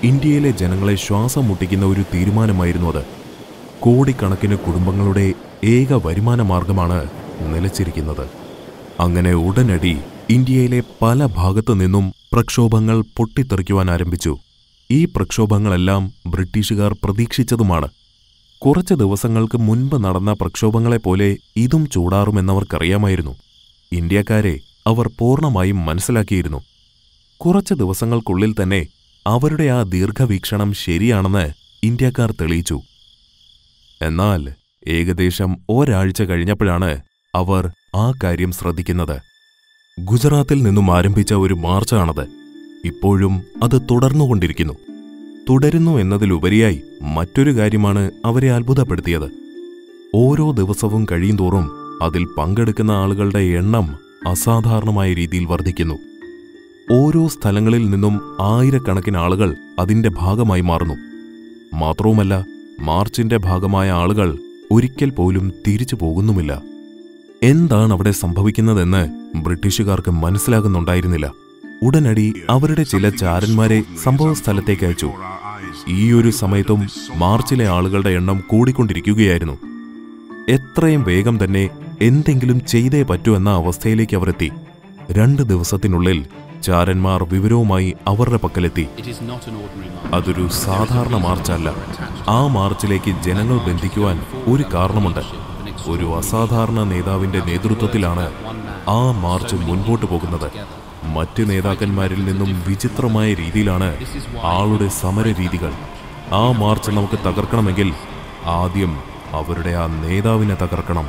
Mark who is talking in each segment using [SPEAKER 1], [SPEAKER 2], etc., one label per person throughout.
[SPEAKER 1] ഇന്ത്യയിലെ ജനങ്ങളെ ശ്വാസം മുട്ടിക്കുന്ന ഒരു തീരുമാനമായിരുന്നു അത് കോടിക്കണക്കിന് കുടുംബങ്ങളുടെ ഏക വരുമാന മാർഗമാണ് നിലച്ചിരിക്കുന്നത് അങ്ങനെ ഉടനടി ഇന്ത്യയിലെ പല ഭാഗത്തു നിന്നും പ്രക്ഷോഭങ്ങൾ പൊട്ടിത്തെറിക്കുവാൻ ആരംഭിച്ചു ഈ പ്രക്ഷോഭങ്ങളെല്ലാം ബ്രിട്ടീഷുകാർ പ്രതീക്ഷിച്ചതുമാണ് കുറച്ച് ദിവസങ്ങൾക്ക് മുൻപ് നടന്ന പ്രക്ഷോഭങ്ങളെപ്പോലെ ഇതും ചൂടാറുമെന്നവർക്കറിയാമായിരുന്നു ഇന്ത്യക്കാരെ അവർ പൂർണ്ണമായും മനസ്സിലാക്കിയിരുന്നു കുറച്ച് ദിവസങ്ങൾക്കുള്ളിൽ തന്നെ അവരുടെ ആ ദീർഘവീക്ഷണം ശരിയാണെന്ന് ഇന്ത്യക്കാർ തെളിയിച്ചു എന്നാൽ ഏകദേശം ഒരാഴ്ച കഴിഞ്ഞപ്പോഴാണ് അവർ ആ കാര്യം ശ്രദ്ധിക്കുന്നത് ഗുജറാത്തിൽ നിന്നും ആരംഭിച്ച ഒരു മാർച്ചാണത് ഇപ്പോഴും അത് തുടർന്നുകൊണ്ടിരിക്കുന്നു തുടരുന്നു എന്നതിലുപരിയായി മറ്റൊരു കാര്യമാണ് അവരെ അത്ഭുതപ്പെടുത്തിയത് ഓരോ ദിവസവും കഴിയുന്തോറും അതിൽ പങ്കെടുക്കുന്ന ആളുകളുടെ എണ്ണം അസാധാരണമായ രീതിയിൽ വർദ്ധിക്കുന്നു ഓരോ സ്ഥലങ്ങളിൽ നിന്നും ആയിരക്കണക്കിന് ആളുകൾ അതിന്റെ ഭാഗമായി മാറുന്നു മാത്രവുമല്ല മാർച്ചിന്റെ ഭാഗമായ ആളുകൾ ഒരിക്കൽ പോലും തിരിച്ചു പോകുന്നുമില്ല എന്താണ് അവിടെ സംഭവിക്കുന്നതെന്ന് ബ്രിട്ടീഷുകാർക്ക് മനസ്സിലാകുന്നുണ്ടായിരുന്നില്ല ഉടനടി അവരുടെ ചില ചാരന്മാരെ സംഭവസ്ഥലത്തേക്ക് അയച്ചു ഈ ഒരു സമയത്തും മാർച്ചിലെ ആളുകളുടെ എണ്ണം കൂടിക്കൊണ്ടിരിക്കുകയായിരുന്നു എത്രയും വേഗം തന്നെ എന്തെങ്കിലും ചെയ്തേ പറ്റൂ എന്ന അവസ്ഥയിലേക്ക് അവർ എത്തി രണ്ട് ദിവസത്തിനുള്ളിൽ ചാരന്മാർ വിവരവുമായി അവരുടെ പക്കലെത്തി
[SPEAKER 2] It is not an ordinary march.
[SPEAKER 1] അതൊരു സാധാരണ മാർച്ചല്ല ആ മാർച്ചിലേക്ക് ജനങ്ങൾ ബന്ധിക്കുവാൻ ഒരു കാരണമുണ്ട് ഒരു അസാധാരണ നേതാവിന്റെ നേതൃത്വത്തിലാണ് ആ മാർച്ച് മുൻപോട്ട് പോകുന്നത് മറ്റ് നേതാക്കന്മാരിൽ നിന്നും വിചിത്രമായ രീതിയിലാണ് ആളുടെ സമര രീതികൾ ആ മാർച്ച് നമുക്ക് തകർക്കണമെങ്കിൽ ആദ്യം അവരുടെ ആ നേതാവിനെ തകർക്കണം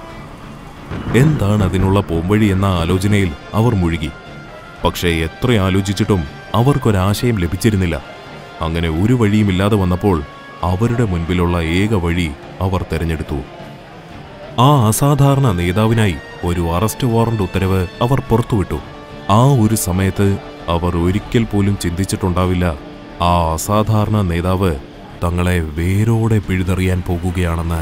[SPEAKER 1] എന്താണ് അതിനുള്ള പോംവഴി എന്ന ആലോചനയിൽ അവർ മുഴുകി പക്ഷേ എത്ര ആലോചിച്ചിട്ടും അവർക്കൊരാശയം ലഭിച്ചിരുന്നില്ല അങ്ങനെ ഒരു വഴിയുമില്ലാതെ വന്നപ്പോൾ അവരുടെ മുൻപിലുള്ള ഏക വഴി അവർ തെരഞ്ഞെടുത്തു ആ അസാധാരണ നേതാവിനായി ഒരു അറസ്റ്റ് വാറണ്ട് ഉത്തരവ് അവർ പുറത്തുവിട്ടു ആ ഒരു സമയത്ത് അവർ ഒരിക്കൽ പോലും ചിന്തിച്ചിട്ടുണ്ടാവില്ല ആ അസാധാരണ നേതാവ് തങ്ങളെ വേരോടെ പിഴുതെറിയാൻ പോകുകയാണെന്ന്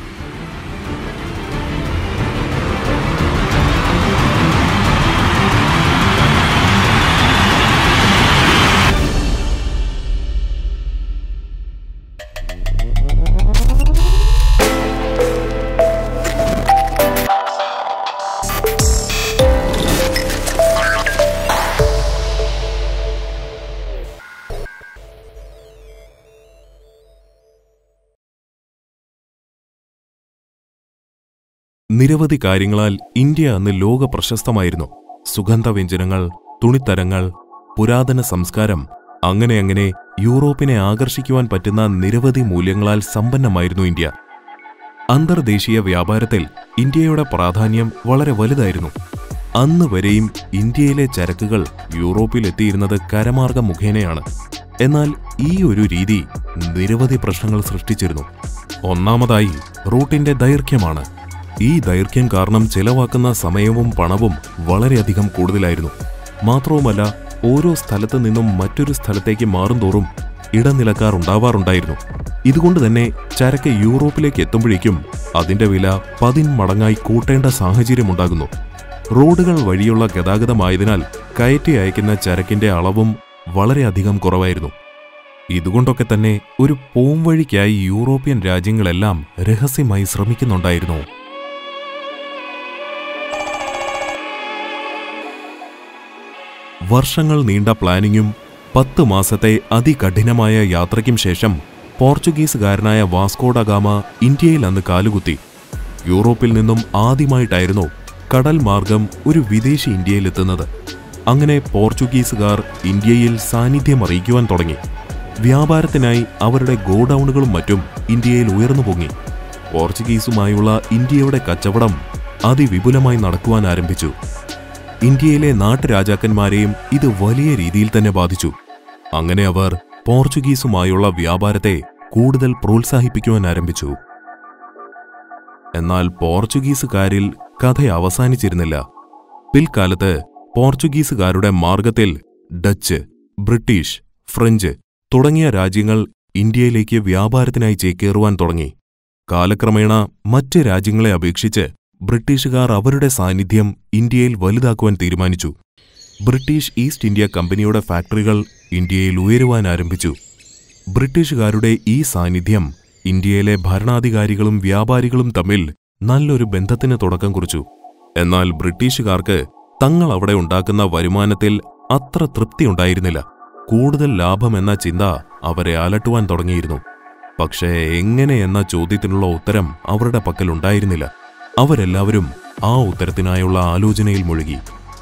[SPEAKER 1] നിരവധി കാര്യങ്ങളാൽ ഇന്ത്യ അന്ന് ലോക പ്രശസ്തമായിരുന്നു സുഗന്ധവ്യഞ്ജനങ്ങൾ തുണിത്തരങ്ങൾ പുരാതന സംസ്കാരം അങ്ങനെ അങ്ങനെ യൂറോപ്പിനെ ആകർഷിക്കുവാൻ പറ്റുന്ന നിരവധി മൂല്യങ്ങളാൽ സമ്പന്നമായിരുന്നു ഇന്ത്യ അന്തർദേശീയ വ്യാപാരത്തിൽ ഇന്ത്യയുടെ പ്രാധാന്യം വളരെ വലുതായിരുന്നു അന്ന് വരെയും ഇന്ത്യയിലെ ചരക്കുകൾ യൂറോപ്പിൽ എത്തിയിരുന്നത് കരമാർഗം മുഖേനയാണ് എന്നാൽ ഈ ഒരു രീതി നിരവധി പ്രശ്നങ്ങൾ സൃഷ്ടിച്ചിരുന്നു ഒന്നാമതായി റൂട്ടിന്റെ ദൈർഘ്യമാണ് ഈ ദൈർഘ്യം കാരണം ചെലവാക്കുന്ന സമയവും പണവും വളരെയധികം കൂടുതലായിരുന്നു മാത്രവുമല്ല ഓരോ സ്ഥലത്തു നിന്നും മറ്റൊരു സ്ഥലത്തേക്ക് മാറുംതോറും ഇടനിലക്കാർ ഉണ്ടാവാറുണ്ടായിരുന്നു ഇതുകൊണ്ട് തന്നെ ചരക്ക് യൂറോപ്പിലേക്ക് എത്തുമ്പോഴേക്കും അതിന്റെ വില പതിന്മടങ്ങായി കൂട്ടേണ്ട സാഹചര്യമുണ്ടാകുന്നു റോഡുകൾ വഴിയുള്ള ഗതാഗതമായതിനാൽ കയറ്റി അയക്കുന്ന ചരക്കിന്റെ അളവും വളരെയധികം കുറവായിരുന്നു ഇതുകൊണ്ടൊക്കെ തന്നെ ഒരു പോംവഴിക്കായി യൂറോപ്യൻ രാജ്യങ്ങളെല്ലാം രഹസ്യമായി ശ്രമിക്കുന്നുണ്ടായിരുന്നു വർഷങ്ങൾ നീണ്ട പ്ലാനിങ്ങും പത്ത് മാസത്തെ അതികഠിനമായ യാത്രയ്ക്കും ശേഷം പോർച്ചുഗീസുകാരനായ വാസ്കോഡഗാമ ഇന്ത്യയിൽ അന്ന് കാലുകുത്തി യൂറോപ്പിൽ നിന്നും ആദ്യമായിട്ടായിരുന്നു കടൽ മാർഗം ഒരു വിദേശി ഇന്ത്യയിലെത്തുന്നത് അങ്ങനെ പോർച്ചുഗീസുകാർ ഇന്ത്യയിൽ സാന്നിധ്യം അറിയിക്കുവാൻ തുടങ്ങി വ്യാപാരത്തിനായി അവരുടെ ഗോഡൌണുകളും മറ്റും ഇന്ത്യയിൽ ഉയർന്നു പൊങ്ങി പോർച്ചുഗീസുമായുള്ള ഇന്ത്യയുടെ കച്ചവടം അതിവിപുലമായി നടക്കുവാൻ ആരംഭിച്ചു ഇന്ത്യയിലെ നാട്ടുരാജാക്കന്മാരെയും ഇത് വലിയ രീതിയിൽ തന്നെ ബാധിച്ചു അങ്ങനെ അവർ പോർച്ചുഗീസുമായുള്ള വ്യാപാരത്തെ കൂടുതൽ പ്രോത്സാഹിപ്പിക്കുവാൻ ആരംഭിച്ചു എന്നാൽ പോർച്ചുഗീസുകാരിൽ കഥ അവസാനിച്ചിരുന്നില്ല പിൽക്കാലത്ത് പോർച്ചുഗീസുകാരുടെ മാർഗത്തിൽ ഡച്ച് ബ്രിട്ടീഷ് ഫ്രഞ്ച് തുടങ്ങിയ രാജ്യങ്ങൾ ഇന്ത്യയിലേക്ക് വ്യാപാരത്തിനായി ചേക്കേറുവാൻ തുടങ്ങി കാലക്രമേണ മറ്റ് രാജ്യങ്ങളെ അപേക്ഷിച്ച് ബ്രിട്ടീഷുകാർ അവരുടെ സാന്നിധ്യം ഇന്ത്യയിൽ വലുതാക്കുവാൻ തീരുമാനിച്ചു ബ്രിട്ടീഷ് ഈസ്റ്റ് ഇന്ത്യ കമ്പനിയുടെ ഫാക്ടറികൾ ഇന്ത്യയിൽ ഉയരുവാൻ ആരംഭിച്ചു ബ്രിട്ടീഷുകാരുടെ ഈ സാന്നിധ്യം ഇന്ത്യയിലെ ഭരണാധികാരികളും വ്യാപാരികളും തമ്മിൽ നല്ലൊരു ബന്ധത്തിന് തുടക്കം കുറിച്ചു എന്നാൽ ബ്രിട്ടീഷുകാർക്ക് തങ്ങൾ അവിടെ ഉണ്ടാക്കുന്ന വരുമാനത്തിൽ അത്ര തൃപ്തിയുണ്ടായിരുന്നില്ല കൂടുതൽ ലാഭമെന്ന ചിന്ത അവരെ അലട്ടുവാൻ തുടങ്ങിയിരുന്നു പക്ഷേ എങ്ങനെ എന്ന ചോദ്യത്തിനുള്ള ഉത്തരം അവരുടെ പക്കൽ ഉണ്ടായിരുന്നില്ല അവരെല്ലാവരും ആ ഉത്തരത്തിനായുള്ള ആലോചനയിൽ മുഴുകി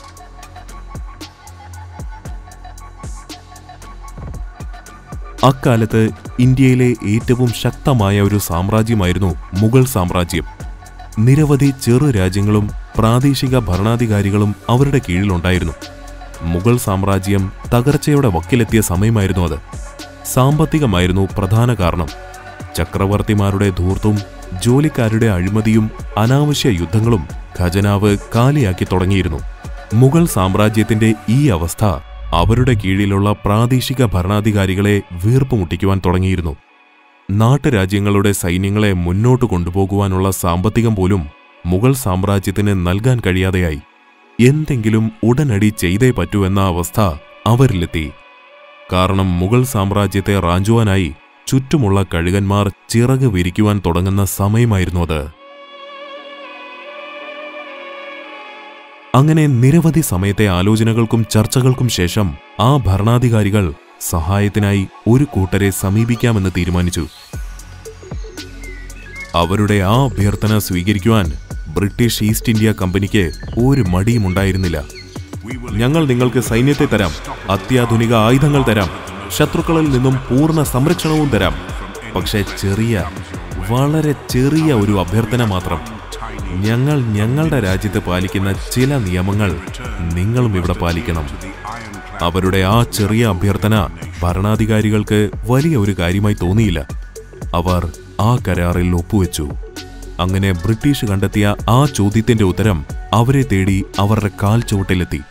[SPEAKER 1] അക്കാലത്ത് ഇന്ത്യയിലെ ഏറ്റവും ശക്തമായ ഒരു സാമ്രാജ്യമായിരുന്നു മുഗൾ സാമ്രാജ്യം നിരവധി ചെറു രാജ്യങ്ങളും പ്രാദേശിക ഭരണാധികാരികളും അവരുടെ കീഴിലുണ്ടായിരുന്നു മുഗൾ സാമ്രാജ്യം തകർച്ചയുടെ വക്കിലെത്തിയ സമയമായിരുന്നു അത് സാമ്പത്തികമായിരുന്നു പ്രധാന കാരണം ചക്രവർത്തിമാരുടെ ധൂർത്തും ജോലിക്കാരുടെ അഴിമതിയും അനാവശ്യ യുദ്ധങ്ങളും ഖജനാവ് കാലിയാക്കി തുടങ്ങിയിരുന്നു മുഗൾ സാമ്രാജ്യത്തിന്റെ ഈ അവസ്ഥ അവരുടെ കീഴിലുള്ള പ്രാദേശിക ഭരണാധികാരികളെ വീർപ്പുമുട്ടിക്കുവാൻ തുടങ്ങിയിരുന്നു നാട്ടുരാജ്യങ്ങളുടെ സൈന്യങ്ങളെ മുന്നോട്ട് കൊണ്ടുപോകുവാനുള്ള സാമ്പത്തികം പോലും മുഗൾ സാമ്രാജ്യത്തിന് നൽകാൻ കഴിയാതെയായി എന്തെങ്കിലും ഉടനടി ചെയ്തേ പറ്റൂ എന്ന അവസ്ഥ അവരിലെത്തി കാരണം മുഗൾ സാമ്രാജ്യത്തെ റാഞ്ചുവാനായി ചുറ്റുമുള്ള കഴുകന്മാർ ചിറക് വിരിക്കുവാൻ തുടങ്ങുന്ന സമയമായിരുന്നു അത് അങ്ങനെ നിരവധി സമയത്തെ ആലോചനകൾക്കും ചർച്ചകൾക്കും ശേഷം ആ ഭരണാധികാരികൾ സഹായത്തിനായി ഒരു കൂട്ടരെ സമീപിക്കാമെന്ന് തീരുമാനിച്ചു അവരുടെ ആ അഭ്യർത്ഥന സ്വീകരിക്കുവാൻ ബ്രിട്ടീഷ് ഈസ്റ്റ് ഇന്ത്യ കമ്പനിക്ക് ഒരു മടിയുമുണ്ടായിരുന്നില്ല ഞങ്ങൾ നിങ്ങൾക്ക് സൈന്യത്തെ തരാം അത്യാധുനിക ആയുധങ്ങൾ തരാം ശത്രുക്കളിൽ നിന്നും പൂർണ്ണ സംരക്ഷണവും തരാം പക്ഷേ ചെറിയ വളരെ ചെറിയ ഒരു അഭ്യർത്ഥന മാത്രം ഞങ്ങൾ ഞങ്ങളുടെ രാജ്യത്ത് പാലിക്കുന്ന ചില നിയമങ്ങൾ നിങ്ങളും ഇവിടെ പാലിക്കണം അവരുടെ ആ ചെറിയ അഭ്യർത്ഥന ഭരണാധികാരികൾക്ക് വലിയ ഒരു കാര്യമായി തോന്നിയില്ല അവർ ആ കരാറിൽ ഒപ്പുവെച്ചു അങ്ങനെ ബ്രിട്ടീഷ് കണ്ടെത്തിയ ആ ചോദ്യത്തിന്റെ ഉത്തരം അവരെ തേടി അവരുടെ കാൽ ചുവട്ടിലെത്തി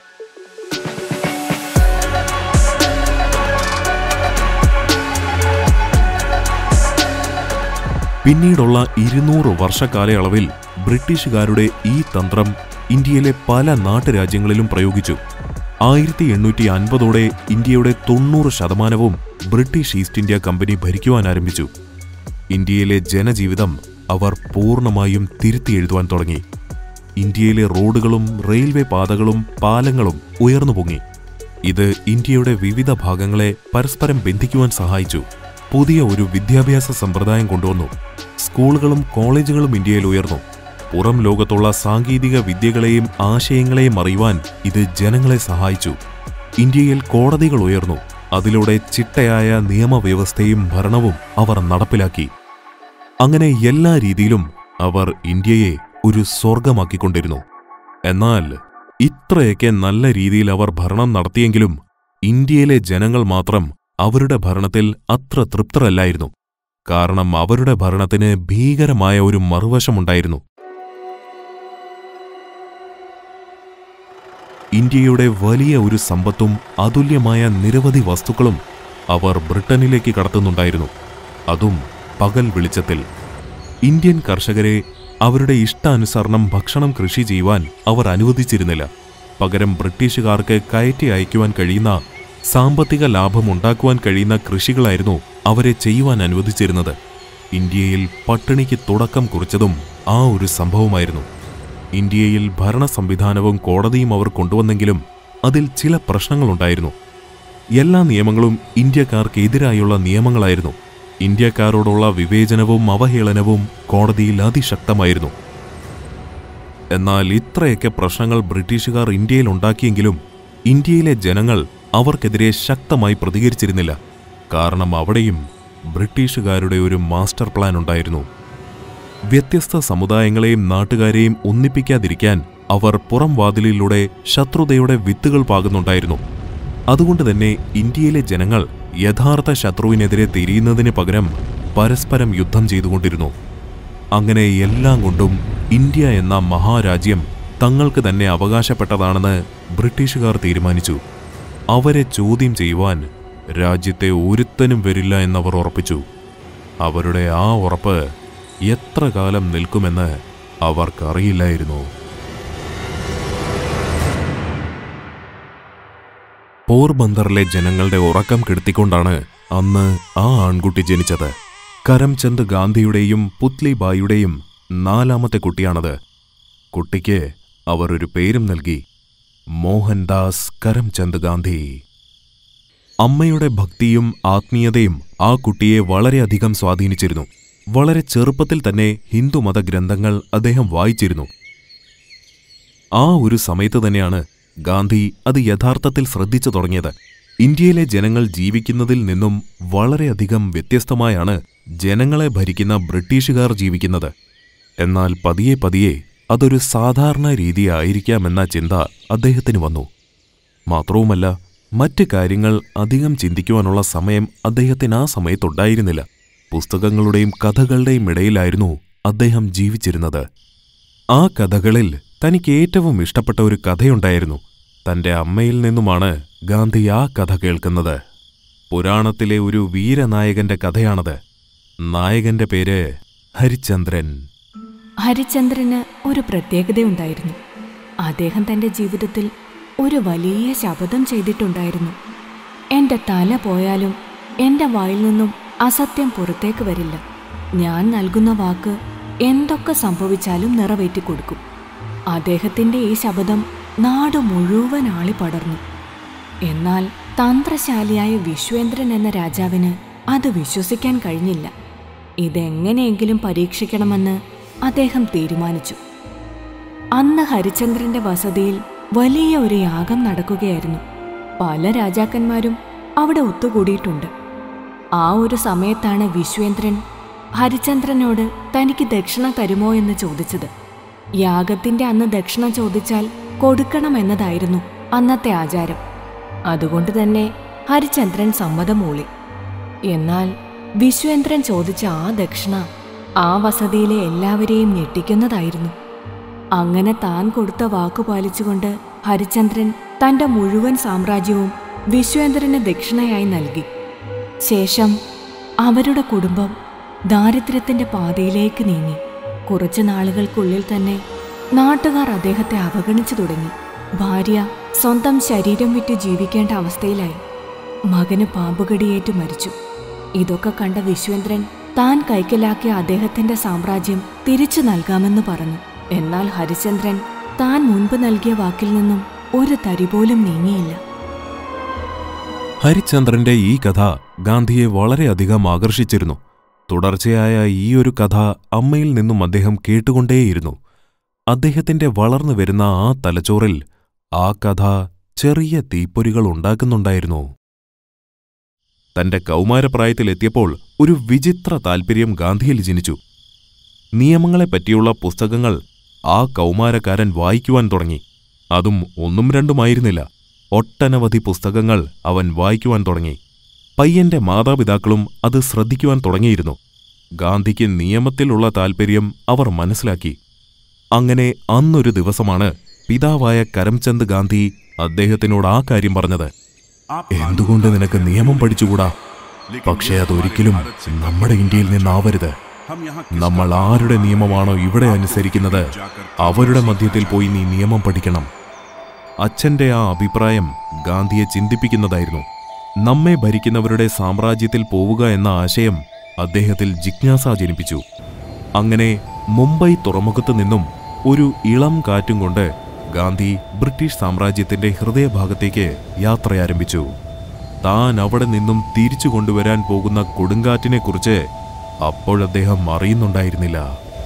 [SPEAKER 1] പിന്നീടുള്ള ഇരുന്നൂറ് വർഷക്കാലയളവിൽ ബ്രിട്ടീഷുകാരുടെ ഈ തന്ത്രം ഇന്ത്യയിലെ പല നാട്ടുരാജ്യങ്ങളിലും പ്രയോഗിച്ചു ആയിരത്തി എണ്ണൂറ്റി അൻപതോടെ ഇന്ത്യയുടെ തൊണ്ണൂറ് ശതമാനവും ബ്രിട്ടീഷ് ഈസ്റ്റ് ഇന്ത്യ കമ്പനി ഭരിക്കുവാൻ ആരംഭിച്ചു ഇന്ത്യയിലെ ജനജീവിതം അവർ പൂർണ്ണമായും തിരുത്തി എഴുതുവാൻ തുടങ്ങി ഇന്ത്യയിലെ റോഡുകളും റെയിൽവേ പാതകളും പാലങ്ങളും ഉയർന്നു പൊങ്ങി ഇത് ഇന്ത്യയുടെ വിവിധ ഭാഗങ്ങളെ പരസ്പരം ബന്ധിക്കുവാൻ സഹായിച്ചു പുതിയ ഒരു വിദ്യാഭ്യാസ സമ്പ്രദായം കൊണ്ടുവന്നു സ്കൂളുകളും കോളേജുകളും ഇന്ത്യയിൽ ഉയർന്നു പുറം ലോകത്തുള്ള സാങ്കേതിക വിദ്യകളെയും ആശയങ്ങളെയും അറിയുവാൻ ഇത് ജനങ്ങളെ സഹായിച്ചു ഇന്ത്യയിൽ കോടതികൾ ഉയർന്നു അതിലൂടെ ചിട്ടയായ നിയമവ്യവസ്ഥയും ഭരണവും അവർ നടപ്പിലാക്കി അങ്ങനെ എല്ലാ രീതിയിലും അവർ ഇന്ത്യയെ ഒരു സ്വർഗമാക്കിക്കൊണ്ടിരുന്നു എന്നാൽ ഇത്രയൊക്കെ നല്ല രീതിയിൽ അവർ ഭരണം നടത്തിയെങ്കിലും ഇന്ത്യയിലെ ജനങ്ങൾ മാത്രം അവരുടെ ഭരണത്തിൽ അത്ര തൃപ്തരല്ലായിരുന്നു കാരണം അവരുടെ ഭരണത്തിന് ഭീകരമായ ഒരു മറുവശമുണ്ടായിരുന്നു ഇന്ത്യയുടെ വലിയ ഒരു സമ്പത്തും അതുല്യമായ നിരവധി വസ്തുക്കളും അവർ ബ്രിട്ടനിലേക്ക് കടത്തുന്നുണ്ടായിരുന്നു അതും പകൽ വെളിച്ചത്തിൽ ഇന്ത്യൻ കർഷകരെ അവരുടെ ഇഷ്ടാനുസരണം ഭക്ഷണം കൃഷി ചെയ്യുവാൻ അവർ അനുവദിച്ചിരുന്നില്ല പകരം ബ്രിട്ടീഷുകാർക്ക് കയറ്റി അയക്കുവാൻ കഴിയുന്ന സാമ്പത്തിക ലാഭമുണ്ടാക്കുവാൻ കഴിയുന്ന കൃഷികളായിരുന്നു അവരെ ചെയ്യുവാൻ അനുവദിച്ചിരുന്നത് ഇന്ത്യയിൽ പട്ടിണിക്ക് തുടക്കം കുറിച്ചതും ആ ഒരു സംഭവമായിരുന്നു ഇന്ത്യയിൽ ഭരണ സംവിധാനവും കോടതിയും അവർ കൊണ്ടുവന്നെങ്കിലും അതിൽ ചില പ്രശ്നങ്ങളുണ്ടായിരുന്നു എല്ലാ നിയമങ്ങളും ഇന്ത്യക്കാർക്ക് എതിരായുള്ള നിയമങ്ങളായിരുന്നു ഇന്ത്യക്കാരോടുള്ള വിവേചനവും അവഹേളനവും കോടതിയിൽ അതിശക്തമായിരുന്നു എന്നാൽ ഇത്രയൊക്കെ പ്രശ്നങ്ങൾ ബ്രിട്ടീഷുകാർ ഇന്ത്യയിൽ ഉണ്ടാക്കിയെങ്കിലും ഇന്ത്യയിലെ ജനങ്ങൾ അവർക്കെതിരെ ശക്തമായി പ്രതികരിച്ചിരുന്നില്ല കാരണം അവിടെയും ബ്രിട്ടീഷുകാരുടെ ഒരു മാസ്റ്റർ പ്ലാൻ ഉണ്ടായിരുന്നു വ്യത്യസ്ത സമുദായങ്ങളെയും നാട്ടുകാരെയും ഒന്നിപ്പിക്കാതിരിക്കാൻ അവർ പുറം വാതിലിലൂടെ ശത്രുതയുടെ വിത്തുകൾ പാകുന്നുണ്ടായിരുന്നു അതുകൊണ്ട് തന്നെ ഇന്ത്യയിലെ ജനങ്ങൾ യഥാർത്ഥ ശത്രുവിനെതിരെ തിരിയുന്നതിന് പകരം പരസ്പരം യുദ്ധം ചെയ്തുകൊണ്ടിരുന്നു അങ്ങനെ എല്ലാം കൊണ്ടും ഇന്ത്യ എന്ന മഹാരാജ്യം തങ്ങൾക്ക് തന്നെ അവകാശപ്പെട്ടതാണെന്ന് ബ്രിട്ടീഷുകാർ തീരുമാനിച്ചു അവരെ ചോദ്യം ചെയ്യുവാൻ രാജ്യത്തെ ഒരുത്തനും വരില്ല എന്നവർ ഉറപ്പിച്ചു അവരുടെ ആ ഉറപ്പ് എത്ര കാലം നിൽക്കുമെന്ന് അവർക്കറിയില്ലായിരുന്നു പോർബന്ദറിലെ ജനങ്ങളുടെ ഉറക്കം കെടുത്തിക്കൊണ്ടാണ് അന്ന് ആ ആൺകുട്ടി ജനിച്ചത് കരംചന്ദ് ഗാന്ധിയുടെയും പുത്ലിബായിയുടെയും നാലാമത്തെ കുട്ടിയാണത് കുട്ടിക്ക് അവർ ഒരു പേരും നൽകി മോഹൻദാസ് കരംചന്ദ് ഗാന്ധി അമ്മയുടെ ഭക്തിയും ആത്മീയതയും ആ കുട്ടിയെ വളരെയധികം സ്വാധീനിച്ചിരുന്നു വളരെ ചെറുപ്പത്തിൽ തന്നെ ഹിന്ദുമത ഗ്രന്ഥങ്ങൾ അദ്ദേഹം വായിച്ചിരുന്നു ആ ഒരു സമയത്ത് തന്നെയാണ് ഗാന്ധി അത് യഥാർത്ഥത്തിൽ ശ്രദ്ധിച്ചു തുടങ്ങിയത് ഇന്ത്യയിലെ ജനങ്ങൾ ജീവിക്കുന്നതിൽ നിന്നും വളരെയധികം വ്യത്യസ്തമായാണ് ജനങ്ങളെ ഭരിക്കുന്ന ബ്രിട്ടീഷുകാർ ജീവിക്കുന്നത് എന്നാൽ പതിയെ പതിയെ അതൊരു സാധാരണ രീതിയായിരിക്കാമെന്ന ചിന്ത അദ്ദേഹത്തിന് വന്നു മാത്രവുമല്ല മറ്റ് കാര്യങ്ങൾ അധികം ചിന്തിക്കുവാനുള്ള സമയം അദ്ദേഹത്തിന് ആ സമയത്തുണ്ടായിരുന്നില്ല പുസ്തകങ്ങളുടെയും കഥകളുടെയും ഇടയിലായിരുന്നു അദ്ദേഹം ജീവിച്ചിരുന്നത് ആ കഥകളിൽ തനിക്ക് ഏറ്റവും ഇഷ്ടപ്പെട്ട ഒരു കഥയുണ്ടായിരുന്നു തന്റെ അമ്മയിൽ നിന്നുമാണ് ഗാന്ധി ആ കഥ കേൾക്കുന്നത് പുരാണത്തിലെ ഒരു വീരനായകന്റെ കഥയാണത് നായകന്റെ പേര് ഹരിചന്ദ്രൻ
[SPEAKER 2] ഹരിചന്ദ്രന് ഒരു പ്രത്യേകതയുണ്ടായിരുന്നു അദ്ദേഹം തന്റെ ജീവിതത്തിൽ ഒരു വലിയ ശപഥം ചെയ്തിട്ടുണ്ടായിരുന്നു എന്റെ തല പോയാലും എന്റെ വായിൽ നിന്നും അസത്യം പുറത്തേക്ക് വരില്ല ഞാൻ നൽകുന്ന വാക്ക് എന്തൊക്കെ സംഭവിച്ചാലും നിറവേറ്റി കൊടുക്കും അദ്ദേഹത്തിന്റെ ഈ ശപഥം നാട് മുഴുവൻ ആളി പടർന്നു എന്നാൽ തന്ത്രശാലിയായ വിശ്വേന്ദ്രൻ എന്ന രാജാവിന് അത് വിശ്വസിക്കാൻ കഴിഞ്ഞില്ല ഇതെങ്ങനെയെങ്കിലും പരീക്ഷിക്കണമെന്ന് അദ്ദേഹം തീരുമാനിച്ചു അന്ന് ഹരിചന്ദ്രന്റെ വസതിയിൽ വലിയ ഒരു യാഗം നടക്കുകയായിരുന്നു പല രാജാക്കന്മാരും അവിടെ ഒത്തുകൂടിയിട്ടുണ്ട് ആ ഒരു സമയത്താണ് വിശ്വേന്ദ്രൻ ഹരിചന്ദ്രനോട് തനിക്ക് ദക്ഷിണ തരുമോ എന്ന് ചോദിച്ചത് യാഗത്തിന്റെ അന്ന് ദക്ഷിണ ചോദിച്ചാൽ കൊടുക്കണമെന്നതായിരുന്നു അന്നത്തെ ആചാരം അതുകൊണ്ട് തന്നെ ഹരിചന്ദ്രൻ സമ്മതം മൂളി എന്നാൽ വിശ്വേന്ദ്രൻ ചോദിച്ച ആ ദക്ഷിണ ആ വസതിയിലെ എല്ലാവരെയും ഞെട്ടിക്കുന്നതായിരുന്നു അങ്ങനെ താൻ കൊടുത്ത വാക്കു പാലിച്ചുകൊണ്ട് ഹരിചന്ദ്രൻ തന്റെ മുഴുവൻ സാമ്രാജ്യവും വിശ്വേന്ദ്രന് ദക്ഷിണയായി നൽകി ശേഷം അവരുടെ കുടുംബം ദാരിദ്ര്യത്തിന്റെ പാതയിലേക്ക് നീങ്ങി കുറച്ചു നാളുകൾക്കുള്ളിൽ തന്നെ നാട്ടുകാർ അദ്ദേഹത്തെ അവഗണിച്ചു തുടങ്ങി ഭാര്യ സ്വന്തം ശരീരം വിറ്റ് ജീവിക്കേണ്ട അവസ്ഥയിലായി മകന് പാമ്പുകടിയേറ്റ് മരിച്ചു ഇതൊക്കെ കണ്ട വിശ്വേന്ദ്രൻ താൻ കൈക്കലാക്കിയ അദ്ദേഹത്തിന്റെ സാമ്രാജ്യം തിരിച്ചു നൽകാമെന്ന് പറഞ്ഞു എന്നാൽ ഹരിചന്ദ്രൻ താൻ മുൻപ് നൽകിയ വാക്കിൽ നിന്നും ഒരു തരി പോലും നീങ്ങിയില്ല
[SPEAKER 1] ഹരിചന്ദ്രന്റെ ഈ കഥ ഗാന്ധിയെ വളരെയധികം ആകർഷിച്ചിരുന്നു തുടർച്ചയായ ഈ ഒരു കഥ അമ്മയിൽ നിന്നും അദ്ദേഹം കേട്ടുകൊണ്ടേയിരുന്നു അദ്ദേഹത്തിന്റെ വളർന്നു വരുന്ന ആ തലച്ചോറിൽ ആ കഥ ചെറിയ തീപ്പൊരികൾ ഉണ്ടാക്കുന്നുണ്ടായിരുന്നു തന്റെ കൗമാരപ്രായത്തിലെത്തിയപ്പോൾ ഒരു വിചിത്ര താൽപ്പര്യം ഗാന്ധിയിൽ ജനിച്ചു നിയമങ്ങളെപ്പറ്റിയുള്ള പുസ്തകങ്ങൾ ആ കൗമാരക്കാരൻ വായിക്കുവാൻ തുടങ്ങി അതും ഒന്നും രണ്ടുമായിരുന്നില്ല ഒട്ടനവധി പുസ്തകങ്ങൾ അവൻ വായിക്കുവാൻ തുടങ്ങി പയ്യന്റെ മാതാപിതാക്കളും അത് ശ്രദ്ധിക്കുവാൻ തുടങ്ങിയിരുന്നു ഗാന്ധിക്ക് നിയമത്തിലുള്ള താൽപ്പര്യം അവർ മനസ്സിലാക്കി അങ്ങനെ അന്നൊരു ദിവസമാണ് പിതാവായ കരംചന്ദ് ഗാന്ധി അദ്ദേഹത്തിനോട് ആ കാര്യം പറഞ്ഞത് എന്തുകൊണ്ട് നിനക്ക് നിയമം പഠിച്ചുകൂടാ പക്ഷേ അതൊരിക്കലും നമ്മുടെ ഇന്ത്യയിൽ നിന്നാവരുത് നമ്മൾ ആരുടെ നിയമമാണോ ഇവിടെ അനുസരിക്കുന്നത് അവരുടെ മധ്യത്തിൽ പോയി നീ നിയമം പഠിക്കണം അച്ഛന്റെ ആ അഭിപ്രായം ഗാന്ധിയെ ചിന്തിപ്പിക്കുന്നതായിരുന്നു നമ്മെ ഭരിക്കുന്നവരുടെ സാമ്രാജ്യത്തിൽ പോവുക എന്ന ആശയം അദ്ദേഹത്തിൽ ജിജ്ഞാസ ജനിപ്പിച്ചു അങ്ങനെ മുംബൈ തുറമുഖത്ത് നിന്നും ഒരു ഇളം കാറ്റും കൊണ്ട് ഗാന്ധി ബ്രിട്ടീഷ് സാമ്രാജ്യത്തിന്റെ ഹൃദയഭാഗത്തേക്ക് യാത്രയാരംഭിച്ചു താൻ അവിടെ നിന്നും തിരിച്ചു കൊണ്ടുവരാൻ പോകുന്ന കൊടുങ്കാറ്റിനെക്കുറിച്ച് അപ്പോഴദ്ദേഹം അറിയുന്നുണ്ടായിരുന്നില്ല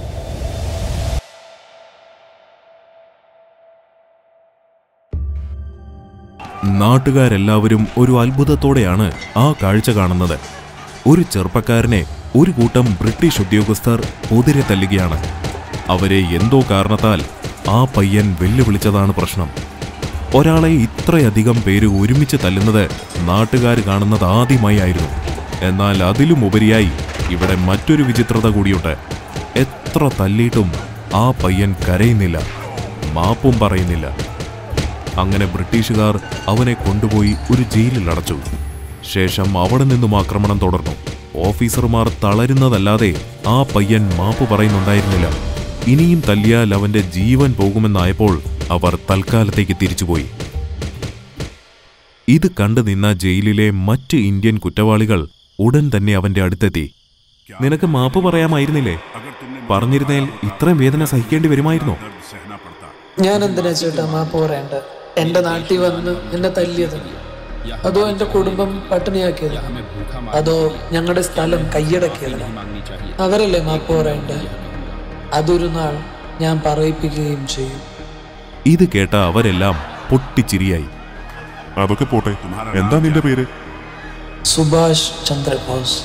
[SPEAKER 1] നാട്ടുകാരെല്ലാവരും ഒരു അത്ഭുതത്തോടെയാണ് ആ കാഴ്ച കാണുന്നത് ഒരു ചെറുപ്പക്കാരനെ ഒരു കൂട്ടം ബ്രിട്ടീഷ് ഉദ്യോഗസ്ഥർ പൊതിരെ തല്ലുകയാണ് അവരെ എന്തോ കാരണത്താൽ ആ പയ്യൻ വെല്ലുവിളിച്ചതാണ് പ്രശ്നം ഒരാളെ ഇത്രയധികം പേര് ഒരുമിച്ച് തല്ലുന്നത് നാട്ടുകാർ കാണുന്നത് ആദ്യമായി ആയിരുന്നു എന്നാൽ അതിലും ഉപരിയായി ഇവിടെ മറ്റൊരു വിചിത്രത കൂടിയുണ്ട് എത്ര തല്ലിയിട്ടും ആ പയ്യൻ കരയുന്നില്ല മാപ്പും പറയുന്നില്ല അങ്ങനെ ബ്രിട്ടീഷുകാർ അവനെ കൊണ്ടുപോയി ഒരു ജയിലിൽ അടച്ചു ശേഷം അവിടെ നിന്നും ആക്രമണം തുടർന്നു ഓഫീസർമാർ തളരുന്നതല്ലാതെ ആ പയ്യൻ മാപ്പ് പറയുന്നുണ്ടായിരുന്നില്ല ഇനിയും തല്ലിയാൽ അവന്റെ ജീവൻ പോകുമെന്നായപ്പോൾ അവർ തൽക്കാലത്തേക്ക് തിരിച്ചുപോയി ഇത് കണ്ടു നിന്ന ജയിലിലെ മറ്റ് ഇന്ത്യൻ കുറ്റവാളികൾ ഉടൻ തന്നെ അവന്റെ അടുത്തെത്തി നിനക്ക് മാപ്പ് പറയാമായിരുന്നില്ലേ പറഞ്ഞിരുന്നേൽ ഇത്രയും വേദന സഹിക്കേണ്ടി വരുമായിരുന്നോ
[SPEAKER 3] ഞാൻ എന്തിനാ ചേട്ടാ മാപ്പ് പറയണ്ട എന്റെ നാട്ടിൽ വന്ന് എന്നെ തല്ലിയത് അതോ എന്റെ കുടുംബം പട്ടിണിയാക്കിയത് അതോ ഞങ്ങളുടെ സ്ഥലം കൈയടക്കിയത് അവരല്ലേ മാപ്പ് പറയണ്ട അതൊരു നാൾ ഞാൻ പറയിപ്പിക്കുകയും ചെയ്യും
[SPEAKER 1] ഇത് കേട്ട അവരെല്ലാം പൊട്ടിച്ചിരിയായി
[SPEAKER 4] അതൊക്കെ പോട്ടെ എന്താ നിന്റെ പേര്
[SPEAKER 3] സുഭാഷ് ചന്ദ്രബോസ്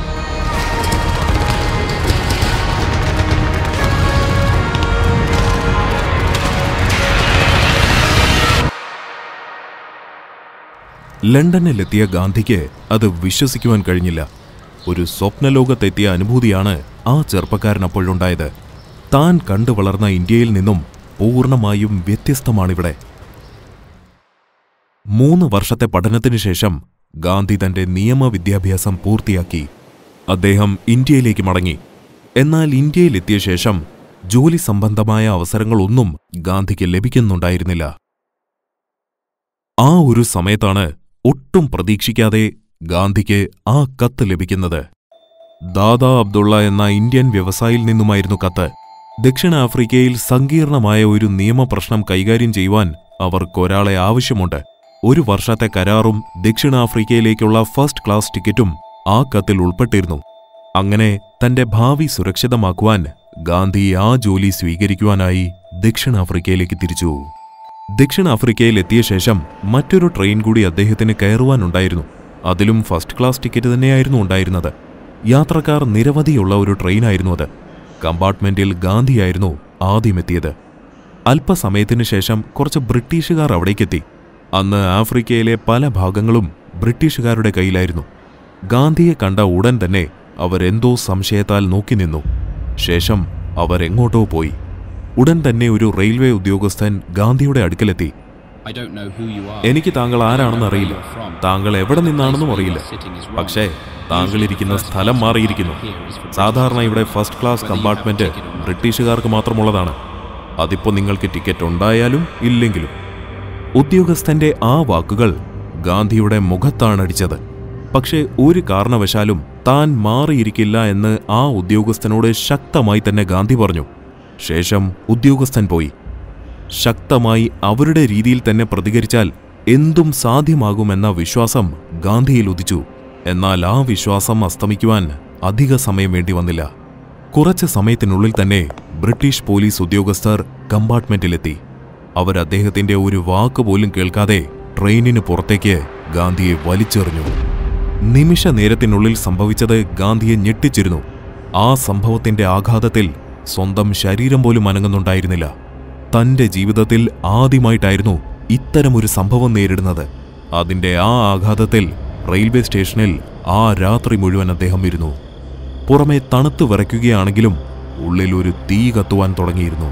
[SPEAKER 1] ലണ്ടനിലെത്തിയ ഗാന്ധിക്ക് അത് വിശ്വസിക്കുവാൻ കഴിഞ്ഞില്ല ഒരു സ്വപ്നലോകത്തെത്തിയ അനുഭൂതിയാണ് ആ ചെറുപ്പക്കാരൻ അപ്പോഴുണ്ടായത് താൻ കണ്ടു വളർന്ന ഇന്ത്യയിൽ നിന്നും പൂർണ്ണമായും വ്യത്യസ്തമാണിവിടെ മൂന്ന് വർഷത്തെ പഠനത്തിനു ശേഷം ഗാന്ധി തന്റെ നിയമ വിദ്യാഭ്യാസം പൂർത്തിയാക്കി അദ്ദേഹം ഇന്ത്യയിലേക്ക് മടങ്ങി എന്നാൽ ഇന്ത്യയിലെത്തിയ ശേഷം ജോലി സംബന്ധമായ അവസരങ്ങളൊന്നും ഗാന്ധിക്ക് ലഭിക്കുന്നുണ്ടായിരുന്നില്ല ആ ഒരു സമയത്താണ് ഒട്ടും പ്രതീക്ഷിക്കാതെ ഗാന്ധിക്ക് ആ കത്ത് ലഭിക്കുന്നത് ദാദാ അബ്ദുള്ള എന്ന ഇന്ത്യൻ വ്യവസായിയിൽ നിന്നുമായിരുന്നു കത്ത് ദക്ഷിണാഫ്രിക്കയിൽ സങ്കീർണമായ ഒരു നിയമപ്രശ്നം കൈകാര്യം ചെയ്യുവാൻ അവർക്കൊരാളെ ആവശ്യമുണ്ട് ഒരു വർഷത്തെ കരാറും ദക്ഷിണാഫ്രിക്കയിലേക്കുള്ള ഫസ്റ്റ് ക്ലാസ് ടിക്കറ്റും ആ കത്തിൽ ഉൾപ്പെട്ടിരുന്നു അങ്ങനെ തന്റെ ഭാവി സുരക്ഷിതമാക്കുവാൻ ഗാന്ധി ആ ജോലി സ്വീകരിക്കുവാനായി ദക്ഷിണാഫ്രിക്കയിലേക്ക് തിരിച്ചു ദക്ഷിണാഫ്രിക്കയിൽ എത്തിയ ശേഷം മറ്റൊരു ട്രെയിൻ കൂടി അദ്ദേഹത്തിന് കയറുവാനുണ്ടായിരുന്നു അതിലും ഫസ്റ്റ് ക്ലാസ് ടിക്കറ്റ് തന്നെയായിരുന്നു ഉണ്ടായിരുന്നത് യാത്രക്കാർ നിരവധിയുള്ള ഒരു ട്രെയിനായിരുന്നു അത് കമ്പാർട്ട്മെന്റിൽ ഗാന്ധിയായിരുന്നു ആദ്യമെത്തിയത് അല്പസമയത്തിനു ശേഷം കുറച്ച് ബ്രിട്ടീഷുകാർ അവിടേക്കെത്തി അന്ന് ആഫ്രിക്കയിലെ പല ഭാഗങ്ങളും ബ്രിട്ടീഷുകാരുടെ കയ്യിലായിരുന്നു ഗാന്ധിയെ കണ്ട ഉടൻ തന്നെ അവരെന്തോ സംശയത്താൽ നോക്കി നിന്നു ശേഷം അവരെങ്ങോട്ടോ പോയി ഉടൻ തന്നെ ഒരു റെയിൽവേ ഉദ്യോഗസ്ഥൻ ഗാന്ധിയുടെ അടുക്കലെത്തി എനിക്ക് താങ്കൾ ആരാണെന്ന് അറിയില്ല താങ്കൾ എവിടെ നിന്നാണെന്നും അറിയില്ല പക്ഷേ താങ്കൾ ഇരിക്കുന്ന സ്ഥലം മാറിയിരിക്കുന്നു സാധാരണ ഇവിടെ ഫസ്റ്റ് ക്ലാസ് കമ്പാർട്ട്മെന്റ് ബ്രിട്ടീഷുകാർക്ക് മാത്രമുള്ളതാണ് അതിപ്പോ നിങ്ങൾക്ക് ടിക്കറ്റ് ഉണ്ടായാലും ഇല്ലെങ്കിലും ഉദ്യോഗസ്ഥന്റെ ആ വാക്കുകൾ ഗാന്ധിയുടെ മുഖത്താണടിച്ചത് പക്ഷേ ഒരു കാരണവശാലും താൻ മാറിയിരിക്കില്ല എന്ന് ആ ഉദ്യോഗസ്ഥനോട് ശക്തമായി തന്നെ ഗാന്ധി പറഞ്ഞു ശേഷം ഉദ്യോഗസ്ഥൻ പോയി ശക്തമായി അവരുടെ രീതിയിൽ തന്നെ പ്രതികരിച്ചാൽ എന്തും സാധ്യമാകുമെന്ന വിശ്വാസം ഗാന്ധിയിൽ ഉദിച്ചു എന്നാൽ ആ വിശ്വാസം അസ്തമിക്കുവാൻ അധിക സമയം വേണ്ടി വന്നില്ല കുറച്ച് സമയത്തിനുള്ളിൽ തന്നെ ബ്രിട്ടീഷ് പോലീസ് ഉദ്യോഗസ്ഥർ കമ്പാർട്ട്മെന്റിലെത്തി അവർ അദ്ദേഹത്തിന്റെ ഒരു വാക്ക് പോലും കേൾക്കാതെ ട്രെയിനിന് പുറത്തേക്ക് ഗാന്ധിയെ വലിച്ചെറിഞ്ഞു നിമിഷ നേരത്തിനുള്ളിൽ സംഭവിച്ചത് ഗാന്ധിയെ ഞെട്ടിച്ചിരുന്നു ആ സംഭവത്തിന്റെ ആഘാതത്തിൽ സ്വന്തം ശരീരം പോലും അനങ്ങുന്നുണ്ടായിരുന്നില്ല തന്റെ ജീവിതത്തിൽ ആദ്യമായിട്ടായിരുന്നു ഇത്തരമൊരു സംഭവം നേരിടുന്നത് അതിന്റെ ആ ആഘാതത്തിൽ റെയിൽവേ സ്റ്റേഷനിൽ ആ രാത്രി മുഴുവൻ അദ്ദേഹം ഇരുന്നു പുറമെ തണുത്തു വിറയ്ക്കുകയാണെങ്കിലും ഉള്ളിൽ ഒരു തീ കത്തുവാൻ തുടങ്ങിയിരുന്നു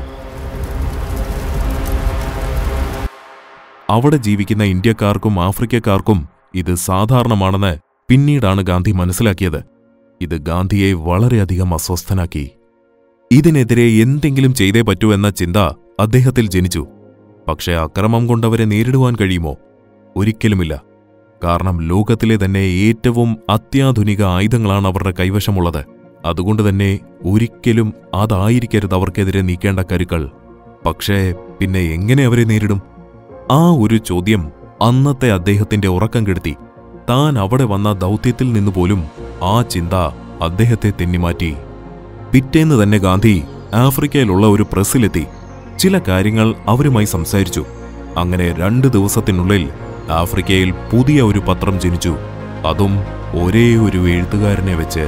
[SPEAKER 1] അവിടെ ജീവിക്കുന്ന ഇന്ത്യക്കാർക്കും ആഫ്രിക്കക്കാർക്കും ഇത് സാധാരണമാണെന്ന് പിന്നീടാണ് ഗാന്ധി മനസ്സിലാക്കിയത് ഇത് ഗാന്ധിയെ വളരെയധികം അസ്വസ്ഥനാക്കി ഇതിനെതിരെ എന്തെങ്കിലും ചെയ്തേ പറ്റൂ എന്ന ചിന്ത അദ്ദേഹത്തിൽ ജനിച്ചു പക്ഷേ അക്രമം കൊണ്ടവരെ നേരിടുവാൻ കഴിയുമോ ഒരിക്കലുമില്ല കാരണം ലോകത്തിലെ തന്നെ ഏറ്റവും അത്യാധുനിക ആയുധങ്ങളാണ് അവരുടെ കൈവശമുള്ളത് അതുകൊണ്ട് തന്നെ ഒരിക്കലും അതായിരിക്കരുത് അവർക്കെതിരെ നീക്കേണ്ട കരുക്കൾ പക്ഷേ പിന്നെ എങ്ങനെ അവരെ നേരിടും ആ ഒരു ചോദ്യം അന്നത്തെ അദ്ദേഹത്തിന്റെ ഉറക്കം കെടുത്തി താൻ അവിടെ വന്ന ദൗത്യത്തിൽ നിന്ന് പോലും ആ ചിന്ത അദ്ദേഹത്തെ തെന്നിമാറ്റി പിറ്റേന്ന് തന്നെ ഗാന്ധി ആഫ്രിക്കയിലുള്ള ഒരു പ്രസ്സിലെത്തി ചില കാര്യങ്ങൾ അവരുമായി സംസാരിച്ചു അങ്ങനെ രണ്ട് ദിവസത്തിനുള്ളിൽ ആഫ്രിക്കയിൽ പുതിയ ഒരു പത്രം ജനിച്ചു അതും ഒരേ ഒരു എഴുത്തുകാരനെ വെച്ച്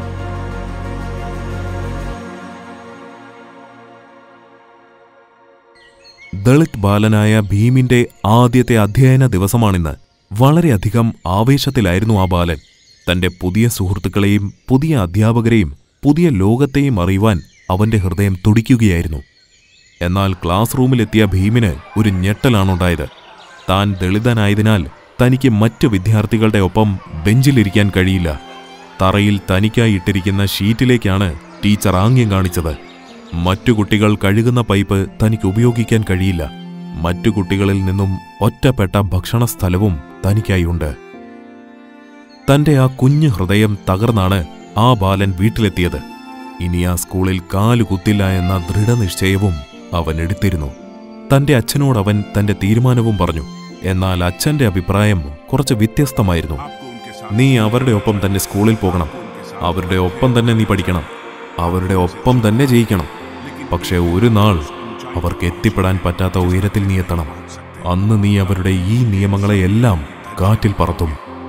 [SPEAKER 1] ദളിത് ബാലനായ ഭീമിന്റെ ആദ്യത്തെ അധ്യയന ദിവസമാണിന്ന് വളരെയധികം ആവേശത്തിലായിരുന്നു ആ ബാലൻ തന്റെ പുതിയ സുഹൃത്തുക്കളെയും പുതിയ അധ്യാപകരെയും പുതിയ ലോകത്തെയും അറിയുവാൻ അവന്റെ ഹൃദയം തുടിക്കുകയായിരുന്നു എന്നാൽ ക്ലാസ് റൂമിലെത്തിയ ഭീമിന് ഒരു ഞെട്ടലാണുണ്ടായത് താൻ ദളിതനായതിനാൽ തനിക്ക് മറ്റ് വിദ്യാർത്ഥികളുടെ ഒപ്പം ബെഞ്ചിലിരിക്കാൻ കഴിയില്ല തറയിൽ തനിക്കായി ഇട്ടിരിക്കുന്ന ഷീറ്റിലേക്കാണ് ടീച്ചർ ആംഗ്യം കാണിച്ചത് മറ്റു കുട്ടികൾ കഴുകുന്ന പൈപ്പ് തനിക്ക് ഉപയോഗിക്കാൻ കഴിയില്ല മറ്റു കുട്ടികളിൽ നിന്നും ഒറ്റപ്പെട്ട ഭക്ഷണ സ്ഥലവും തനിക്കായുണ്ട് തന്റെ ആ കുഞ്ഞു ഹൃദയം തകർന്നാണ് ആ ബാലൻ വീട്ടിലെത്തിയത് ഇനി ആ സ്കൂളിൽ കാലുകുത്തില്ല എന്ന ദൃഢനിശ്ചയവും അവൻ എടുത്തിരുന്നു തന്റെ അച്ഛനോട് അവൻ തന്റെ തീരുമാനവും പറഞ്ഞു എന്നാൽ അച്ഛന്റെ അഭിപ്രായം കുറച്ച് വ്യത്യസ്തമായിരുന്നു നീ അവരുടെ ഒപ്പം തന്നെ സ്കൂളിൽ പോകണം അവരുടെ ഒപ്പം തന്നെ നീ പഠിക്കണം അവരുടെ ഒപ്പം തന്നെ ജയിക്കണം പക്ഷെ ഒരു നാൾ അവർക്ക് എത്തിപ്പെടാൻ പറ്റാത്ത ഉയരത്തിൽ നീ എത്തണം അന്ന് നീ അവരുടെ ഈ നിയമങ്ങളെയെല്ലാം കാറ്റിൽ പറത്തും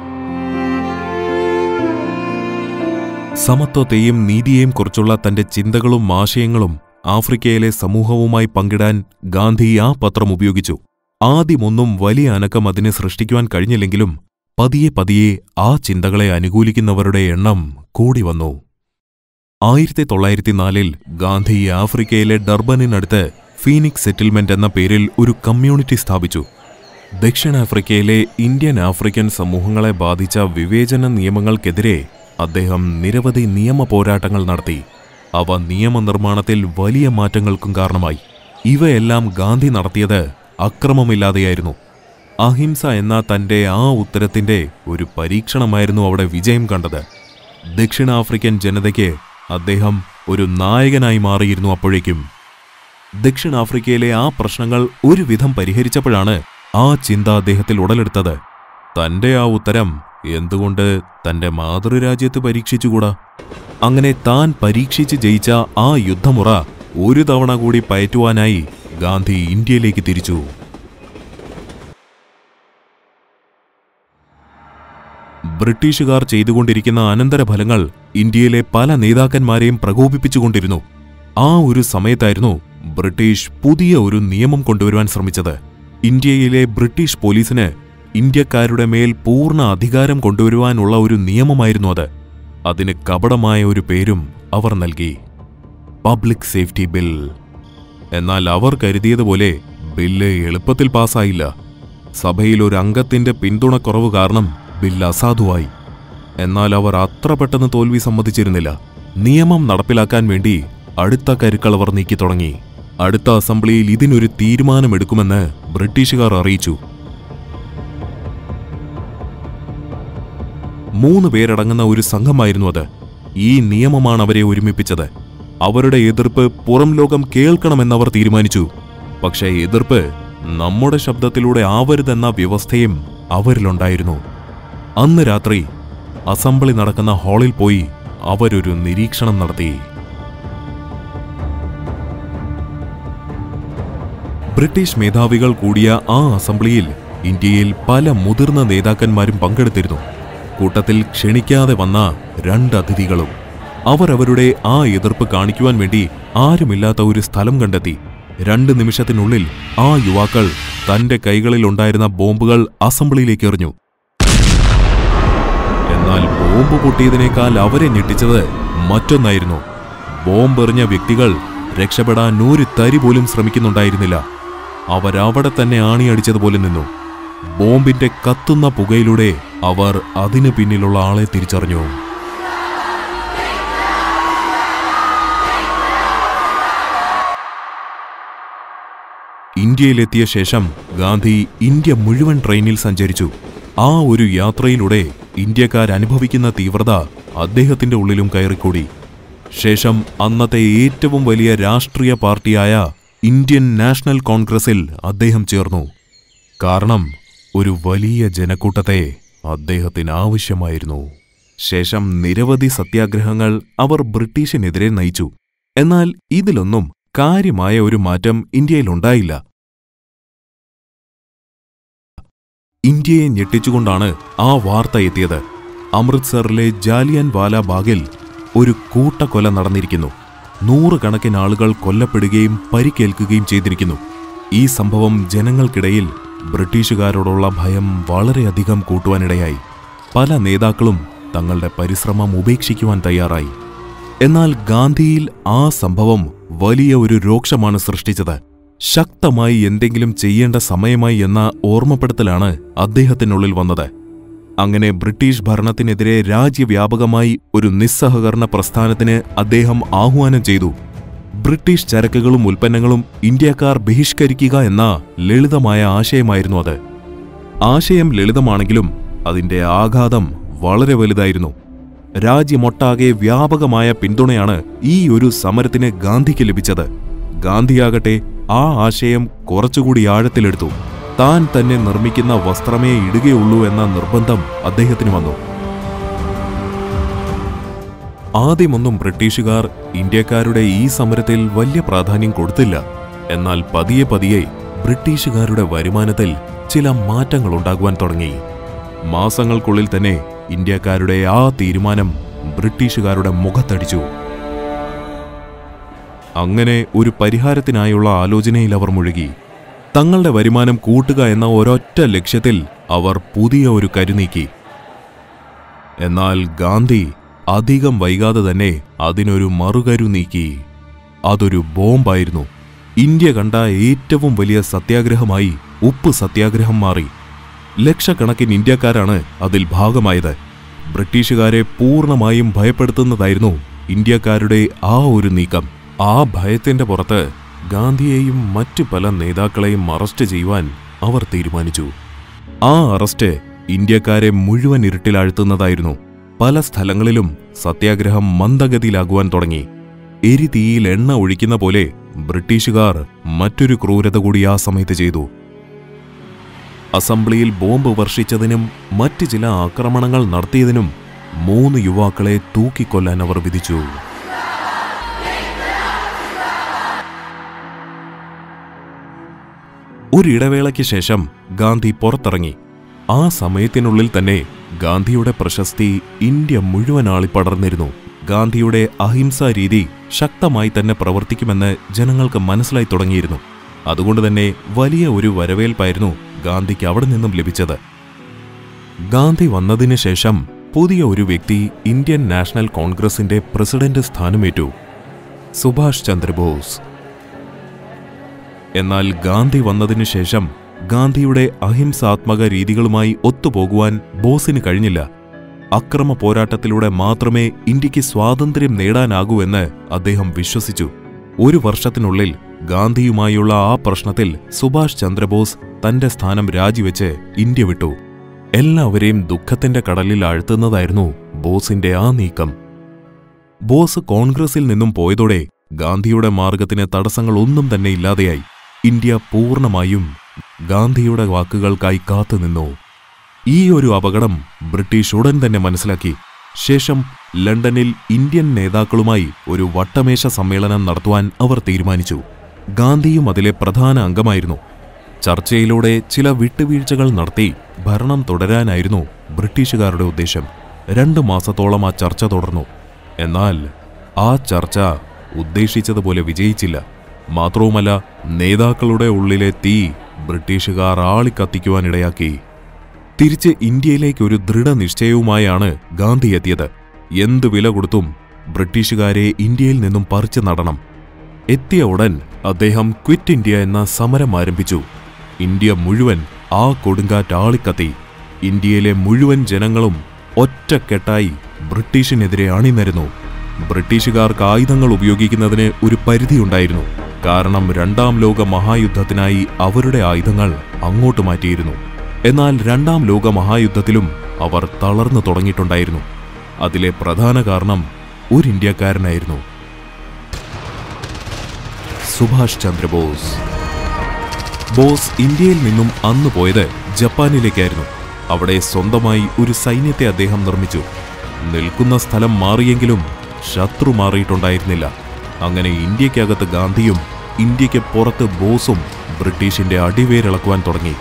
[SPEAKER 1] സമത്വത്തെയും നീതിയെയും കുറിച്ചുള്ള തന്റെ ചിന്തകളും ആശയങ്ങളും ആഫ്രിക്കയിലെ സമൂഹവുമായി പങ്കിടാൻ ഗാന്ധി ആ പത്രം ഉപയോഗിച്ചു ആദ്യമൊന്നും വലിയ അനക്കം അതിനെ സൃഷ്ടിക്കുവാൻ കഴിഞ്ഞില്ലെങ്കിലും പതിയെ പതിയെ ആ ചിന്തകളെ അനുകൂലിക്കുന്നവരുടെ എണ്ണം കൂടി വന്നു ആയിരത്തി തൊള്ളായിരത്തി നാലിൽ ഗാന്ധി ആഫ്രിക്കയിലെ ഡർബനിനടുത്ത് ഫീനിക്സ് സെറ്റിൽമെന്റ് എന്ന പേരിൽ ഒരു കമ്മ്യൂണിറ്റി സ്ഥാപിച്ചു ദക്ഷിണാഫ്രിക്കയിലെ ഇന്ത്യൻ ആഫ്രിക്കൻ സമൂഹങ്ങളെ ബാധിച്ച വിവേചന നിയമങ്ങൾക്കെതിരെ അദ്ദേഹം നിരവധി നിയമ പോരാട്ടങ്ങൾ നടത്തി അവ നിയമനിർമ്മാണത്തിൽ വലിയ മാറ്റങ്ങൾക്കും കാരണമായി ഇവയെല്ലാം ഗാന്ധി നടത്തിയത് അക്രമമില്ലാതെയായിരുന്നു അഹിംസ എന്ന തന്റെ ആ ഉത്തരത്തിന്റെ ഒരു പരീക്ഷണമായിരുന്നു അവിടെ വിജയം കണ്ടത് ദക്ഷിണാഫ്രിക്കൻ ജനതയ്ക്ക് അദ്ദേഹം ഒരു നായകനായി മാറിയിരുന്നു അപ്പോഴേക്കും ദക്ഷിണാഫ്രിക്കയിലെ ആ പ്രശ്നങ്ങൾ ഒരുവിധം പരിഹരിച്ചപ്പോഴാണ് ആ ചിന്ത അദ്ദേഹത്തിൽ ഉടലെടുത്തത് തന്റെ ആ ഉത്തരം എന്തുകൊണ്ട് തന്റെ മാതൃരാജ്യത്ത് പരീക്ഷിച്ചുകൂടാ അങ്ങനെ താൻ പരീക്ഷിച്ച് ജയിച്ച ആ യുദ്ധമുറ ഒരു തവണ കൂടി പയറ്റുവാനായി ഗാന്ധി ഇന്ത്യയിലേക്ക് തിരിച്ചു ബ്രിട്ടീഷുകാർ ചെയ്തുകൊണ്ടിരിക്കുന്ന അനന്തരഫലങ്ങൾ ഇന്ത്യയിലെ പല നേതാക്കന്മാരെയും പ്രകോപിപ്പിച്ചുകൊണ്ടിരുന്നു ആ ഒരു സമയത്തായിരുന്നു ബ്രിട്ടീഷ് പുതിയ ഒരു നിയമം കൊണ്ടുവരുവാൻ ശ്രമിച്ചത് ഇന്ത്യയിലെ ബ്രിട്ടീഷ് പോലീസിന് ഇന്ത്യക്കാരുടെ മേൽ പൂർണ്ണ അധികാരം കൊണ്ടുവരുവാനുള്ള ഒരു നിയമമായിരുന്നു അത് അതിന് കപടമായ ഒരു പേരും അവർ നൽകി പബ്ലിക് സേഫ്റ്റി ബിൽ എന്നാൽ അവർ കരുതിയതുപോലെ ബില്ല് എളുപ്പത്തിൽ പാസ്സായില്ല സഭയിൽ ഒരു അംഗത്തിന്റെ പിന്തുണക്കുറവ് കാരണം ബില്ല് അസാധുവായി എന്നാൽ അവർ അത്ര പെട്ടെന്ന് തോൽവി സമ്മതിച്ചിരുന്നില്ല നിയമം നടപ്പിലാക്കാൻ വേണ്ടി അടുത്ത കരുക്കൾ അവർ നീക്കി തുടങ്ങി അടുത്ത അസംബ്ലിയിൽ ഇതിനൊരു തീരുമാനമെടുക്കുമെന്ന് ബ്രിട്ടീഷുകാർ അറിയിച്ചു മൂന്ന് പേരടങ്ങുന്ന ഒരു സംഘമായിരുന്നു അത് ഈ നിയമമാണ് അവരെ ഒരുമിപ്പിച്ചത് അവരുടെ എതിർപ്പ് പുറം ലോകം കേൾക്കണമെന്നവർ തീരുമാനിച്ചു പക്ഷേ എതിർപ്പ് നമ്മുടെ ശബ്ദത്തിലൂടെ ആവരുതെന്ന വ്യവസ്ഥയും അവരിലുണ്ടായിരുന്നു അന്ന് രാത്രി അസംബ്ലി നടക്കുന്ന ഹാളിൽ പോയി അവരൊരു നിരീക്ഷണം നടത്തി ബ്രിട്ടീഷ് മേധാവികൾ കൂടിയ ആ അസംബ്ലിയിൽ ഇന്ത്യയിൽ പല മുതിർന്ന നേതാക്കന്മാരും പങ്കെടുത്തിരുന്നു കൂട്ടത്തിൽ ക്ഷണിക്കാതെ വന്ന രണ്ട് അതിഥികളും അവർ അവരുടെ ആ എതിർപ്പ് കാണിക്കുവാൻ വേണ്ടി ആരുമില്ലാത്ത ഒരു സ്ഥലം കണ്ടെത്തി രണ്ട് നിമിഷത്തിനുള്ളിൽ ആ യുവാക്കൾ തന്റെ കൈകളിൽ ഉണ്ടായിരുന്ന ബോംബുകൾ അസംബ്ലിയിലേക്ക് എറിഞ്ഞു എന്നാൽ ബോംബ് പൊട്ടിയതിനേക്കാൾ അവരെ ഞെട്ടിച്ചത് മറ്റൊന്നായിരുന്നു ബോംബെറിഞ്ഞ വ്യക്തികൾ രക്ഷപ്പെടാൻ ഒരു തരി പോലും ശ്രമിക്കുന്നുണ്ടായിരുന്നില്ല അവരവിടെ തന്നെ ആണിയടിച്ചതുപോലെ നിന്നു ബോംബിന്റെ കത്തുന്ന പുകയിലൂടെ അവർ അതിനു പിന്നിലുള്ള ആളെ തിരിച്ചറിഞ്ഞു ഇന്ത്യയിലെത്തിയ ശേഷം ഗാന്ധി ഇന്ത്യ മുഴുവൻ ട്രെയിനിൽ സഞ്ചരിച്ചു ആ ഒരു യാത്രയിലൂടെ ഇന്ത്യക്കാരനുഭവിക്കുന്ന തീവ്രത അദ്ദേഹത്തിന്റെ ഉള്ളിലും കയറിക്കൂടി ശേഷം അന്നത്തെ ഏറ്റവും വലിയ രാഷ്ട്രീയ പാർട്ടിയായ ഇന്ത്യൻ നാഷണൽ കോൺഗ്രസിൽ അദ്ദേഹം ചേർന്നു കാരണം ഒരു വലിയ ജനക്കൂട്ടത്തെ അദ്ദേഹത്തിന് ആവശ്യമായിരുന്നു ശേഷം നിരവധി സത്യാഗ്രഹങ്ങൾ അവർ ബ്രിട്ടീഷിനെതിരെ നയിച്ചു എന്നാൽ ഇതിലൊന്നും കാര്യമായ ഒരു മാറ്റം ഇന്ത്യയിലുണ്ടായില്ല ഇന്ത്യയെ ഞെട്ടിച്ചുകൊണ്ടാണ് ആ വാർത്ത എത്തിയത് അമൃത്സറിലെ ജാലിയൻ വാല ബാഗിൽ ഒരു കൂട്ടക്കൊല നടന്നിരിക്കുന്നു നൂറുകണക്കിന് ആളുകൾ കൊല്ലപ്പെടുകയും പരിക്കേൽക്കുകയും ചെയ്തിരിക്കുന്നു ഈ സംഭവം ജനങ്ങൾക്കിടയിൽ ബ്രിട്ടീഷുകാരോടുള്ള ഭയം വളരെയധികം കൂട്ടുവാനിടയായി പല നേതാക്കളും തങ്ങളുടെ പരിശ്രമം ഉപേക്ഷിക്കുവാൻ തയ്യാറായി എന്നാൽ ഗാന്ധിയിൽ ആ സംഭവം വലിയ ഒരു രോക്ഷമാണ് സൃഷ്ടിച്ചത് ശക്തമായി എന്തെങ്കിലും ചെയ്യേണ്ട സമയമായി എന്ന ഓർമ്മപ്പെടുത്തലാണ് അദ്ദേഹത്തിനുള്ളിൽ വന്നത് അങ്ങനെ ബ്രിട്ടീഷ് ഭരണത്തിനെതിരെ രാജ്യവ്യാപകമായി ഒരു നിസ്സഹകരണ പ്രസ്ഥാനത്തിന് അദ്ദേഹം ആഹ്വാനം ചെയ്തു ബ്രിട്ടീഷ് ചരക്കുകളും ഉൽപ്പന്നങ്ങളും ഇന്ത്യക്കാർ ബഹിഷ്കരിക്കുക എന്ന ലളിതമായ ആശയമായിരുന്നു അത് ആശയം ലളിതമാണെങ്കിലും അതിന്റെ ആഘാതം വളരെ വലുതായിരുന്നു രാജ്യമൊട്ടാകെ വ്യാപകമായ പിന്തുണയാണ് ഈ ഒരു സമരത്തിന് ഗാന്ധിക്ക് ലഭിച്ചത് ഗാന്ധിയാകട്ടെ ആ ആശയം കുറച്ചുകൂടി ആഴത്തിലെടുത്തു താൻ തന്നെ നിർമ്മിക്കുന്ന വസ്ത്രമേ ഇടുകയുള്ളൂ എന്ന നിർബന്ധം അദ്ദേഹത്തിന് വന്നു ആദ്യമൊന്നും ബ്രിട്ടീഷുകാർ ഇന്ത്യക്കാരുടെ ഈ സമരത്തിൽ വലിയ പ്രാധാന്യം കൊടുത്തില്ല എന്നാൽ പതിയെ പതിയെ ബ്രിട്ടീഷുകാരുടെ വരുമാനത്തിൽ ചില മാറ്റങ്ങൾ ഉണ്ടാകുവാൻ തുടങ്ങി മാസങ്ങൾക്കുള്ളിൽ തന്നെ ഇന്ത്യക്കാരുടെ ആ തീരുമാനം ബ്രിട്ടീഷുകാരുടെ മുഖത്തടിച്ചു അങ്ങനെ ഒരു പരിഹാരത്തിനായുള്ള ആലോചനയിൽ അവർ മുഴുകി തങ്ങളുടെ വരുമാനം കൂട്ടുക എന്ന ഒരൊറ്റ ലക്ഷ്യത്തിൽ അവർ പുതിയ ഒരു കരുനീക്കി എന്നാൽ ഗാന്ധി അധികം വൈകാതെ തന്നെ അതിനൊരു മറുകരു നീക്കി അതൊരു ബോംബായിരുന്നു ഇന്ത്യ കണ്ട ഏറ്റവും വലിയ സത്യാഗ്രഹമായി ഉപ്പ് സത്യാഗ്രഹം മാറി ലക്ഷക്കണക്കിന് ഇന്ത്യക്കാരാണ് അതിൽ ഭാഗമായത് ബ്രിട്ടീഷുകാരെ പൂർണ്ണമായും ഭയപ്പെടുത്തുന്നതായിരുന്നു ഇന്ത്യക്കാരുടെ ആ ഒരു നീക്കം ആ ഭയത്തിന്റെ പുറത്ത് ഗാന്ധിയെയും മറ്റു പല നേതാക്കളെയും അറസ്റ്റ് ചെയ്യുവാൻ അവർ തീരുമാനിച്ചു ആ അറസ്റ്റ് ഇന്ത്യക്കാരെ മുഴുവൻ ഇരുട്ടിലാഴ്ത്തുന്നതായിരുന്നു പല സ്ഥലങ്ങളിലും സത്യാഗ്രഹം മന്ദഗതിയിലാകുവാൻ തുടങ്ങി എരിതീയിൽ എണ്ണ ഒഴിക്കുന്ന പോലെ ബ്രിട്ടീഷുകാർ മറ്റൊരു ക്രൂരത കൂടി ആ സമയത്ത് ചെയ്തു അസംബ്ലിയിൽ ബോംബ് വർഷിച്ചതിനും മറ്റ് ചില ആക്രമണങ്ങൾ നടത്തിയതിനും മൂന്ന് യുവാക്കളെ തൂക്കിക്കൊല്ലാൻ അവർ വിധിച്ചു ഒരിടവേളയ്ക്ക് ശേഷം ഗാന്ധി പുറത്തിറങ്ങി ആ സമയത്തിനുള്ളിൽ തന്നെ ഗാന്ധിയുടെ പ്രശസ്തി ഇന്ത്യ മുഴുവൻ ആളിപ്പടർന്നിരുന്നു ഗാന്ധിയുടെ അഹിംസാ രീതി ശക്തമായി തന്നെ പ്രവർത്തിക്കുമെന്ന് ജനങ്ങൾക്ക് മനസ്സിലായി തുടങ്ങിയിരുന്നു അതുകൊണ്ട് തന്നെ വലിയ ഒരു വരവേൽപ്പായിരുന്നു ഗാന്ധിക്ക് അവിടെ നിന്നും ലഭിച്ചത് ഗാന്ധി വന്നതിന് ശേഷം പുതിയ ഒരു വ്യക്തി ഇന്ത്യൻ നാഷണൽ കോൺഗ്രസിന്റെ പ്രസിഡന്റ് സ്ഥാനമേറ്റു സുഭാഷ് ചന്ദ്രബോസ് എന്നാൽ ഗാന്ധി വന്നതിനു ശേഷം ഗാന്ധിയുടെ അഹിംസാത്മക രീതികളുമായി ഒത്തുപോകുവാൻ ബോസിന് കഴിഞ്ഞില്ല അക്രമ പോരാട്ടത്തിലൂടെ മാത്രമേ ഇന്ത്യക്ക് സ്വാതന്ത്ര്യം നേടാനാകൂ എന്ന് അദ്ദേഹം വിശ്വസിച്ചു ഒരു വർഷത്തിനുള്ളിൽ ഗാന്ധിയുമായുള്ള ആ പ്രശ്നത്തിൽ സുഭാഷ് ചന്ദ്രബോസ് തന്റെ സ്ഥാനം രാജിവെച്ച് ഇന്ത്യ വിട്ടു എല്ലാവരെയും ദുഃഖത്തിന്റെ കടലിൽ ആഴ്ത്തുന്നതായിരുന്നു ബോസിന്റെ ആ നീക്കം ബോസ് കോൺഗ്രസിൽ നിന്നും പോയതോടെ ഗാന്ധിയുടെ മാർഗത്തിന് തടസ്സങ്ങൾ ഒന്നും തന്നെ ഇല്ലാതെയായി ഇന്ത്യ പൂർണ്ണമായും ഗാന്ധിയുടെ വാക്കുകൾക്കായി കാത്തുനിന്നു ഈ ഒരു അപകടം ബ്രിട്ടീഷ് ഉടൻ തന്നെ മനസ്സിലാക്കി ശേഷം ലണ്ടനിൽ ഇന്ത്യൻ നേതാക്കളുമായി ഒരു വട്ടമേശ സമ്മേളനം നടത്തുവാൻ അവർ തീരുമാനിച്ചു ഗാന്ധിയും അതിലെ പ്രധാന അംഗമായിരുന്നു ചർച്ചയിലൂടെ ചില വിട്ടുവീഴ്ചകൾ നടത്തി ഭരണം തുടരാനായിരുന്നു ബ്രിട്ടീഷുകാരുടെ ഉദ്ദേശം രണ്ടു മാസത്തോളം ആ ചർച്ച തുടർന്നു എന്നാൽ ആ ചർച്ച ഉദ്ദേശിച്ചതുപോലെ വിജയിച്ചില്ല മാത്രവുമല്ല നേതാക്കളുടെ ഉള്ളിലെ തീ ബ്രിട്ടീഷുകാർ ആളിക്കത്തിക്കുവാനിടയാക്കി തിരിച്ച് ഇന്ത്യയിലേക്ക് ഒരു ദൃഢനിശ്ചയവുമായാണ് ഗാന്ധി എത്തിയത് എന്തു വില കൊടുത്തും ബ്രിട്ടീഷുകാരെ ഇന്ത്യയിൽ നിന്നും പറിച്ചു നടണം എത്തിയ ഉടൻ അദ്ദേഹം ക്വിറ്റ് ഇന്ത്യ എന്ന സമരം ആരംഭിച്ചു ഇന്ത്യ മുഴുവൻ ആ കൊടുങ്കാറ്റ് ആളിക്കത്തി ഇന്ത്യയിലെ മുഴുവൻ ജനങ്ങളും ഒറ്റക്കെട്ടായി ബ്രിട്ടീഷിനെതിരെ അണിനിരന്നു ബ്രിട്ടീഷുകാർക്ക് ആയുധങ്ങൾ ഉപയോഗിക്കുന്നതിന് ഒരു പരിധിയുണ്ടായിരുന്നു കാരണം രണ്ടാം ലോക മഹായുദ്ധത്തിനായി അവരുടെ ആയുധങ്ങൾ അങ്ങോട്ട് മാറ്റിയിരുന്നു എന്നാൽ രണ്ടാം ലോക മഹായുദ്ധത്തിലും അവർ തളർന്നു തുടങ്ങിയിട്ടുണ്ടായിരുന്നു അതിലെ പ്രധാന കാരണം ഒരു ഇന്ത്യക്കാരനായിരുന്നു സുഭാഷ് ചന്ദ്രബോസ് ബോസ് ഇന്ത്യയിൽ നിന്നും അന്ന് പോയത് ജപ്പാനിലേക്കായിരുന്നു അവിടെ സ്വന്തമായി ഒരു സൈന്യത്തെ അദ്ദേഹം നിർമ്മിച്ചു നിൽക്കുന്ന സ്ഥലം മാറിയെങ്കിലും ശത്രു മാറിയിട്ടുണ്ടായിരുന്നില്ല അങ്ങനെ ഇന്ത്യക്കകത്ത് ഗാന്ധിയും ഇന്ത്യക്ക് പുറത്ത് ബോസും ബ്രിട്ടീഷിന്റെ അടിവേരിളക്കുവാൻ തുടങ്ങി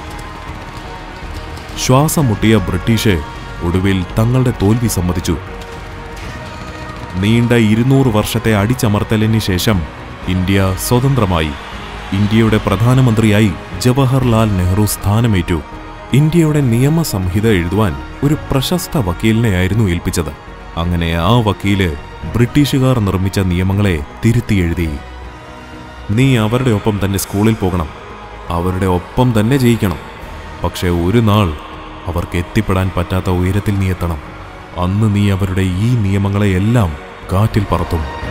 [SPEAKER 1] ശ്വാസം മുട്ടിയ ബ്രിട്ടീഷ് ഒടുവിൽ തങ്ങളുടെ തോൽവി സമ്മതിച്ചു നീണ്ട ഇരുന്നൂറ് വർഷത്തെ അടിച്ചമർത്തലിന് ശേഷം ഇന്ത്യ സ്വതന്ത്രമായി ഇന്ത്യയുടെ പ്രധാനമന്ത്രിയായി ജവഹർലാൽ നെഹ്റു സ്ഥാനമേറ്റു ഇന്ത്യയുടെ നിയമസംഹിത എഴുതുവാൻ ഒരു പ്രശസ്ത വക്കീലിനെയായിരുന്നു ഏൽപ്പിച്ചത് അങ്ങനെ ആ വക്കീല് ബ്രിട്ടീഷുകാർ നിർമ്മിച്ച നിയമങ്ങളെ തിരുത്തി എഴുതി നീ അവരുടെ ഒപ്പം തന്നെ സ്കൂളിൽ പോകണം അവരുടെ ഒപ്പം തന്നെ ജയിക്കണം പക്ഷെ ഒരു നാൾ അവർക്ക് എത്തിപ്പെടാൻ പറ്റാത്ത ഉയരത്തിൽ നീ എത്തണം അന്ന് നീ അവരുടെ ഈ നിയമങ്ങളെയെല്ലാം കാറ്റിൽ പറത്തും